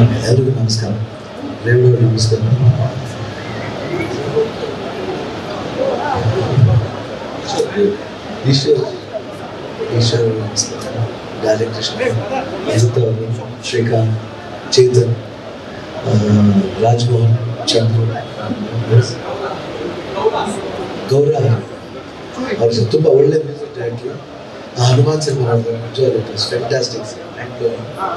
ಎಲ್ರಿಗೂ ನಮಸ್ಕಾರ ರೇವಣ್ಣ ನಮಸ್ಕಾರ ಈಶ್ವರ್ ಈಶ್ವರ್ ನಮಸ್ಕಾರ ಗಾಲಿ ಕೃಷ್ಣ ಅಜಿತ್ ಅವರು ಶ್ರೀಕಾಂತ್ ಚೇತನ್ ಆ, ರಾಜ್ಮೋಹನ್ ಚಂದ್ರು ಗೌರವ್ ಅವರು ತುಂಬ ಒಳ್ಳೆ ಮ್ಯೂಸಿಕ್ ಡೈರೆಕ್ಟ್ರು ಆ ಹನುಮಾನ್ ಸಿನಿಮಾ ನೋಡಿದ್ರೆ ನಿಜವಾಗ್ಲೂ it was fantastic and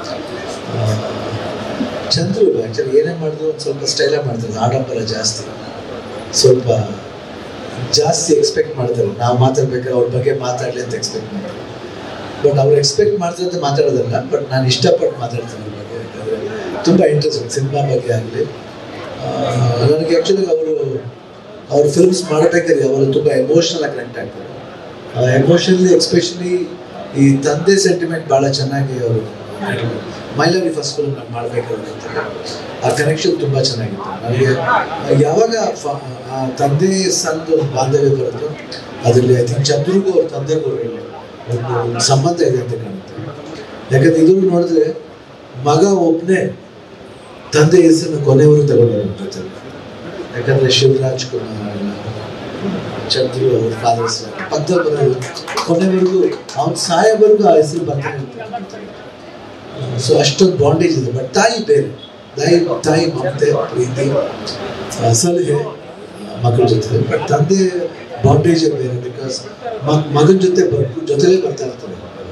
Chandru actually ಏನೇ ಮಾಡಿದ್ರು ಒಂದು ಸ್ವಲ್ಪ ಸ್ಟೈಲಾಗಿ ಮಾಡ್ತಾರೆ ಆಡಂಬರ ಜಾಸ್ತಿ ಸ್ವಲ್ಪ ಜಾಸ್ತಿ ಎಕ್ಸ್ಪೆಕ್ಟ್ ಮಾಡ್ತಾರೆ ನಾವು ಮಾತಾಡ್ಬೇಕಾದ್ರೆ ಅವ್ರ ಬಗ್ಗೆ ಮಾತಾಡಲಿ ಅಂತ ಎಕ್ಸ್ಪೆಕ್ಟ್ ಮಾಡ್ತಾರೆ ಬಟ್ ಅವ್ರು ಎಕ್ಸ್ಪೆಕ್ಟ್ ಮಾಡ್ತಾರೆ ಮಾತಾಡೋದಲ್ಲ ಬಟ್ ನಾನು ಇಷ್ಟಪಟ್ಟು ಮಾತಾಡ್ತೀನಿ ಅವ್ರ ಬಗ್ಗೆ ಯಾಕಂದರೆ ತುಂಬ ಇಂಟ್ರೆಸ್ಟ್ ಸಿನಿಮಾ ಬಗ್ಗೆ ಆಗಲಿ ನನಗೆ ಆ್ಯಕ್ಚುಲಿ ಅವರು ಅವ್ರ ಫಿಲ್ಮ್ಸ್ ಮಾಡಬೇಕಾದ್ರೆ ಅವರು ತುಂಬ ಎಮೋಷ್ನಲ್ ಆಗಿ ಕನೆಕ್ಟ್ ಆಗ್ತಾರೆ ಎಮೋಷನಲಿ ಎಕ್ಸ್ಪೆಷಲಿ ಈ ತಂದೆ ಸೆಂಟಿಮೆಂಟ್ ಭಾಳ ಚೆನ್ನಾಗಿ ಅವರು ಮೈ ಲವ್ ಫಸ್ಟ್ ಫಿಲ್ಮ್ ನಾನು ಮಾಡಬೇಕಾದ್ರೆ ಆ ಕನೆಕ್ಷನ್ ತುಂಬ ಚೆನ್ನಾಗಿತ್ತು ನನಗೆ ಯಾವಾಗ ಫ- ಆ ತಂದೆ ಸಂದು ಬಾಂಧವ್ಯ ಬರುತ್ತೋ ಅದರಲ್ಲಿ ಐ ಥಿಂಕ್ ಚಂದ್ರಿಗೂ ಅವ್ರ ತಂದೆಗೂ ಒಂದು ಒಂದು ಸಂಬಂಧ ಇದೆ ಅಂತ ಕಾಣುತ್ತೆ ಯಾಕಂದ್ರೆ ಇದು ನೋಡಿದ್ರೆ ಮಗ ಒಬ್ಬನೇ ತಂದೆ ಹೆಸರನ್ನು ಕೊನೆವರೆಗೂ ತಗೊಂಡವರು ಜೊತೆಲಿ ಯಾಕಂದ್ರೆ ಶಿವರಾಜ್ ಕುಮಾರ್ ಎಲ್ಲ ಚಂದ್ರು ಅವ್ರ ಫಾದರ್ಸ್ ಪಕ್ಕದಲ್ಲಿ ಬರೋದು ಕೊನೆವರೆಗೂ ಅವ್ನ ಸಾಯೋವರೆಗೂ ಆ ಹೆಸರು ಬರ್ತಾನೆ ಇರ್ತಾರೆ ಸೊ ಅಷ್ಟೊಂದು ಬಾಂಡೇಜ್ ಇದೆ ಬಟ್ ತಾಯಿ ಬೇರೆ ತಾಯಿ ತಾಯಿ ಮಮತೆ ಪ್ರೀತಿ ಆ, ಸಲಹೆ ಆ, ಮಕ್ಕಳ ಜೊತೆ ಬಟ್ ತಂದೆ ಬಾಂಡೇಜ್ ಬೇರೆ ಬಿಕಾಸ್ ಮಗನ ಜೊತೆ ಬರ್ಕು ಜೊತೆಲೇ ಬರ್ತಾ ಇರ್ತಾರೆ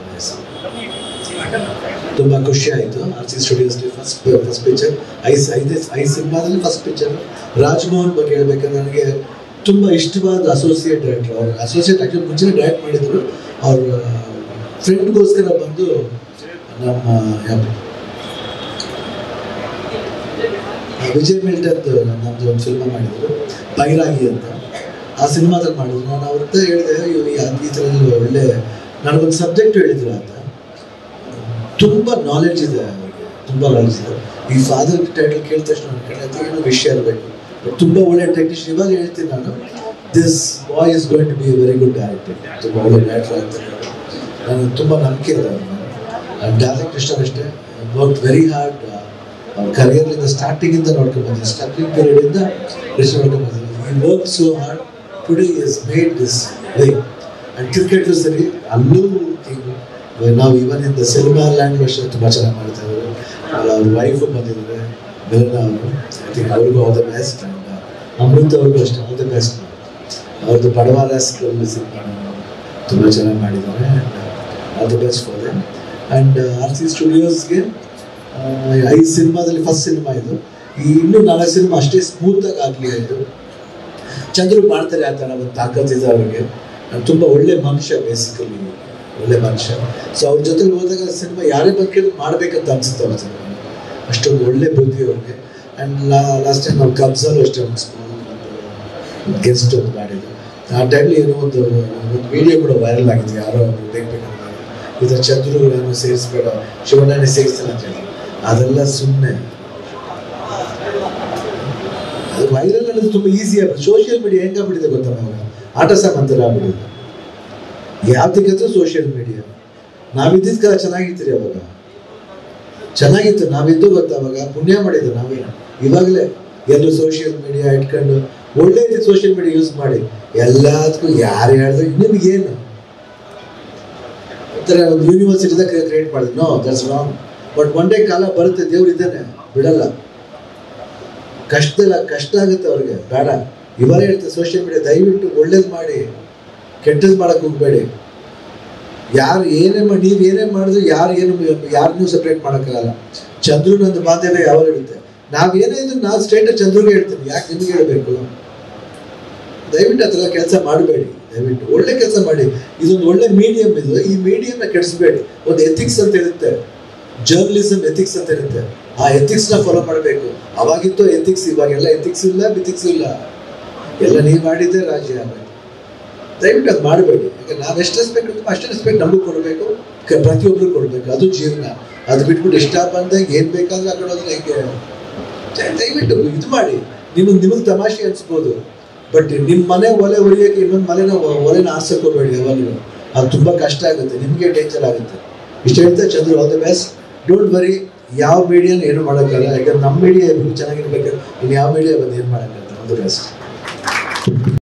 ತುಂಬ ಖುಷಿ ಆಯಿತು ಆರ್ ಸಿ ಸ್ಟುಡಿಯೋಸ್ಲಿ ಫಸ್ಟ್ ಫಸ್ಟ್ ಪಿಕ್ಚರ್ ಐಸ್ ಐದೇ ಐದು ಸಿನಿಮಾದಲ್ಲಿ ಫಸ್ಟ್ ಪಿಕ್ಚರ್ ರಾಜ್ಮೋಹನ್ ಬಗ್ಗೆ ಹೇಳ್ಬೇಕಂದ್ರೆ ನನಗೆ ತುಂಬ ಇಷ್ಟವಾದ ಅಸೋಸಿಯೇಟ್ ಡೈರೆಕ್ಟರ್ ಅವ್ರು ಅಸೋಸಿಯೇಟ್ ಆ್ಯಕ್ಚುಲಿ ಮುಂಚೆ ಡೈರೆಕ್ಟ್ ಮಾಡಿದ್ರು ಅವ್ರ ಫ್ರೆಂಡ್ಗೋಸ್ಕರ ಬಂದು ನಮ್ಮ ಯಾವ- ಆ, ವಿಜಯ್ ಮಿಲ್ಟನ್ದು ನಮ್ಮದು ಒಂದು ಸಿನಿಮಾ ಮಾಡಿದ್ರು ಬೈರಾಗಿ ಅಂತ ಆ ಸಿನಿಮಾದಲ್ಲಿ ಮಾಡಿದ್ರು ನಾನು ಅವ್ರ ಹತ್ರ ಹೇಳಿದೆ ಇವ್ ಈ ಈ ಥರ ಒಳ್ಳೆ ನನಗೊಂದು ಸಬ್ಜೆಕ್ಟ್ ಹೇಳಿದ್ರು ಅಂತ ತುಂಬ ನಾಲೆಡ್ಜ್ ಇದೆ ಅವ್ರಿಗೆ ತುಂಬ ನಾಲೆಡ್ಜ್ ಇದೆ ಈ ಫಾದರ್ ಟೈಟಲ್ ಕೇಳಿದ ತಕ್ಷಣ ನನ್ನ ಕಡೆ ಅದು ಏನೋ ವಿಷಯ ಇರಬೇಕು ತುಂಬ ಒಳ್ಳೆ ಟೆಕ್ನಿಷಿಯನ್ ಇವಾಗ ಹೇಳ್ತೀನಿ ನಾನು this boy is going to be very good director ತುಂಬ ಒಳ್ಳೆ ಡೈರೆಕ್ಟರ್ ಅಂತ ನನಗೆ ತುಂಬ ನಂಬಿಕೆ ಇದೆ ಅವ್ರನ್ನ ಡಾರ್ಲಿಂಗ್ ಕೃಷ್ಣ ಅಷ್ಟೇ ವರ್ಕ್ ವೆರಿ ಹಾರ್ಡ್ ಅವ್ರ ಕರಿಯರ್ಲಿಂದ ಸ್ಟಾರ್ಟಿಂಗಿಂದ ನೋಡ್ಕೊಂಡು ಬಂದಿದ್ದೆ ಸ್ಟಾರ್ಟಿಂಗ್ ಪೀರಿಯಡಿಂದ ಕೃಷ್ಣ ನೋಡ್ಕೊಂಡು ಬಂದಿದ್ದೆ ಈ work so hard today is made this way and cricket ಸರಿ ಅಲ್ಲೂ ಈಗ ನಾವು even in the cinema land ಅಷ್ಟೇ ತುಂಬ ಚೆನ್ನಾಗಿ ಮಾಡ್ತಾ ಇದ್ದಾರೆ ಆಮೇಲೆ ಅವ್ರ ವೈಫು ಬಂದಿದ್ದಾರೆ ಮಿಲನ ಅವರು ಐ ಥಿಂಕ್ ಅವ್ರಿಗೂ all the best and Amrit ಅವ್ರಿಗೂ ಅಷ್ಟೇ ಆಲ್ ದ ಬೆಸ್ಟ್ ಅವ್ರದ್ದು ಬಡವಾರ ಸಿನಿಮಾ ತುಂಬ ಚೆನ್ನಾಗಿ ಮಾಡಿದ್ದಾರೆ all the best for them and R C ಸ್ಟುಡಿಯೋಸ್ಗೆ ಐದು ಸಿನಿಮಾದಲ್ಲಿ ಫಸ್ಟ್ ಸಿನಿಮಾ ಇದು ಈ ಇನ್ನೂ ನಾಲ್ಕು ಸಿನಿಮಾ ಅಷ್ಟೇ ಸ್ಮೂತಾಗಿ ಆಗಲಿ ಇದು ಚಂದ್ರು ಮಾಡ್ತಾರೆ ಆ ಥರ ಒಂದು ತಾಕತ್ತಿದೆ ಅವ್ರಿಗೆ ತುಂಬ ಒಳ್ಳೆ ಮನುಷ್ಯ ಬೇಸಿಕಲಿ ಒಳ್ಳೆ ಮನುಷ್ಯ ಸೊ ಅವ್ರ ಜೊತೆ ಹೋದಾಗ ಸಿನಿಮಾ ಯಾರೇ ಬಂದು ಕೇಳಿದ್ರು ಮಾಡ್ಬೇಕಂತ ಅನ್ಸುತ್ತೆ ಅವ್ರ ಸಿನಿಮಾ ಅಷ್ಟೊಂದು ಒಳ್ಳೆ ಬುದ್ಧಿ ಅವ್ರಿಗೆ ಆ್ಯಂಡ್ ಲಾಸ್ಟ್ ಟೈಮ್ ನಾವು ಕಬ್ಸಲ್ಲೂ ಅಷ್ಟೇ ಒಂದು ಸ್ಮಾಲ್ ಒಂದು ಗೆಸ್ಟ್ ಒಂದು ಮಾಡಿದ್ದು ಆ ಟೈಮ್ಲಿ ಏನೋ ಒಂದು ಒಂದು ವಿಡಿಯೋ ಕೂಡ ವೈರಲ್ ಆಗಿದೆ ಯಾರೋ ಒಬ್ರು ಬೇಕಂದ್ರೆ ಇದು ಚಂದ್ರು ಏನು ಸೇರಿಸ್ಬೇಡ ಶಿವಣ್ಣನೇ ಸೇರಿಸ್ತಾನೆ ಅಂತ ಹೇಳಿ ಅದೆಲ್ಲ ಸುಮ್ಮನೆ ಅದು ವೈರಲ್ ಅನ್ನೋದು ತುಂಬ ಈಸಿ ಆಗ್ಬಿಟ್ಟು ಸೋಷಿಯಲ್ ಮೀಡಿಯಾ ಹೆಂಗಾಗ್ಬಿಟ್ಟಿದೆ ಗೊತ್ತಾ ನಾವು ಆಟ ಸಾಮಂತರ ಆಗ್ಬಿಟ್ಟಿದೆ ಯಾವ್ದಕ್ಕಾದ್ರೂ ಸೋಷಿಯಲ್ ಮೀಡಿಯಾ ನಾವಿದ್ದಿದ್ದ ಕಾಲ ಚೆನ್ನಾಗಿತ್ತು ರೀ ಅವಾಗ ಚೆನ್ನಾಗಿತ್ತು ನಾವಿದ್ದು ಗೊತ್ತಾ ಅವಾಗ ಪುಣ್ಯ ಮಾಡಿದ್ದು ನಾವೇ ಇವಾಗಲೇ ಎಲ್ಲರೂ ಸೋಷಿಯಲ್ ಮೀಡಿಯಾ ಇಟ್ಕೊಂಡು ಒಳ್ಳೆ ರೀತಿ ಸೋಷಿಯಲ್ ಮೀಡಿಯಾ ಯೂಸ್ ಮಾಡಿ ಎಲ್ಲದಕ್ಕೂ ಯಾರು ಹೇಳಿದ್ರು ನಿಮ್ಗೇನು ಒಂಥರ ಒಂದು ಯೂನಿವರ್ಸಿಟಿದಾಗ ಕ್ರಿಯೇಟ್ ಮಾಡಿದ್ರು no that's wrong but one day ಕಾಲ ಬರುತ್ತೆ ದೇವ್ರು ಇದ್ದಾನೆ ಬಿಡಲ್ಲ ಕಷ್ಟದಲ್ಲ ಕಷ್ಟ ಆಗುತ್ತೆ ಅವ್ರಿಗೆ ಬೇಡ ಇವಾಗ ಹೇಳ್ತಾರೆ ಸೋಷಿಯಲ್ ಮೀಡಿಯಾ ದಯವಿಟ್ಟು ಒಳ್ಳೇದು ಮಾಡಿ ಕೆಟ್ಟದ್ದು ಮಾಡಕ್ಕೆ ಹೋಗ್ಬೇಡಿ ಯಾರು ಏನೇ ಮಾಡಿ ನೀವು ಏನೇ ಮಾಡಿದ್ರು ಯಾರು ಏನು ಯಾರನ್ನೂ ಸಪ್ರೇಟ್ ಮಾಡೋಕ್ಕಾಗಲ್ಲ ಚಂದ್ರನೊಂದು ಬಾಂಧವ್ಯ ಯಾವಾಗ ಇರುತ್ತೆ ನಾವು ಏನೇ ಇದ್ರು ನಾವು ಸ್ಟ್ರೇಟ್ ಚಂದ್ರಿಗೆ ಹೇಳ್ತೀನಿ ಯಾಕೆ ನಿಮಗೆ ಹೇಳಬೇಕು ದಯವಿಟ್ಟು ಆ ಥರ ಕೆಲಸ ಮಾಡಬೇಡಿ ದಯವಿಟ್ಟು ಒಳ್ಳೆ ಕೆಲಸ ಮಾಡಿ ಇದೊಂದು ಒಳ್ಳೆ ಮೀಡಿಯಂ ಇದು ಈ ಮೀಡಿಯಂನ ಕೆಡಿಸ್ಬೇಡಿ ಒಂದು ಎಥಿಕ್ಸ್ ಅಂತ ಇರುತ್ತೆ ಜರ್ನಲಿಸಮ್ ಎಥಿಕ್ಸ್ ಅಂತ ಇರುತ್ತೆ ಆ ಎಥಿಕ್ಸ್ನ ಫಾಲೋ ಮಾಡಬೇಕು ಅವಾಗಿತ್ತು ಎಥಿಕ್ಸ್ ಇವಾಗೆಲ್ಲ ಎಥಿಕ್ಸ್ ಇಲ್ಲ ಬಿಥಿಕ್ಸ್ ಇಲ್ಲ ಎಲ್ಲ ನೀವು ಮಾಡಿದ್ದೆ ರಾಜ್ಯ ಆಗಬೇಕು ದಯವಿಟ್ಟು ಅದು ಮಾಡಬೇಡಿ ಯಾಕಂದ್ರೆ ನಾವು ಎಷ್ಟು ರೆಸ್ಪೆಕ್ಟ್ ಕೊಡ್ತೀವಿ ಅಷ್ಟೇ ರೆಸ್ಪೆಕ್ಟ್ ನಮಗೂ ಕೊಡಬೇಕು ಪ್ರತಿಯೊಬ್ಬರು ಕೊಡಬೇಕು ಅದು ಜೀವನ ಅದು ಬಿಟ್ಬಿಟ್ಟು ಇಷ್ಟ ಬಂದಾಗ ಏನು ಬೇಕಾದ್ರೆ ಆ ಕಡೆ ಹೋದ್ರೆ ಹೇಗೆ ದಯ- ದಯವಿಟ್ಟು ಇದು ಮಾಡಿ ನಿಮಗೆ ನಿಮಗೆ ತಮಾಷೆ ಅನ್ಸ್ಬೋದು ಬಟ್ ನಿಮ್ಮ ಮನೆ ಒಲೆ ಉರಿಯೋಕೆ ಇನ್ನೊಂದು ಮನೆನ ಒ- ಒಲೆನ ಆರ್ಸಕ್ಕೆ ಹೋಗ್ಬೇಡಿ ಯಾವಾಗಲೂ ಅದು ತುಂಬ ಕಷ್ಟ ಆಗುತ್ತೆ ನಿಮಗೆ ಡೇಂಜರ್ ಆಗುತ್ತೆ ಇಷ್ಟು ಹೇಳ್ತಾ Chandra all the best don't worry ಯಾವ ಮೀಡಿಯಾನು ಏನು ಮಾಡೋಕ್ಕಲ್ಲ ಯಾಕಂದ್ರೆ ನಮ್ಮ ಮೀಡಿಯಾ ಚೆನ್ನಾಗಿರ್ಬೇಕು ಇನ್ನು ಯಾವ ಮೀಡಿಯಾ ಬಂದು ಏನು ಮಾಡೋಕ್ಕಲ್ಲ ಒಂದು ಬೆಸ್ಟ್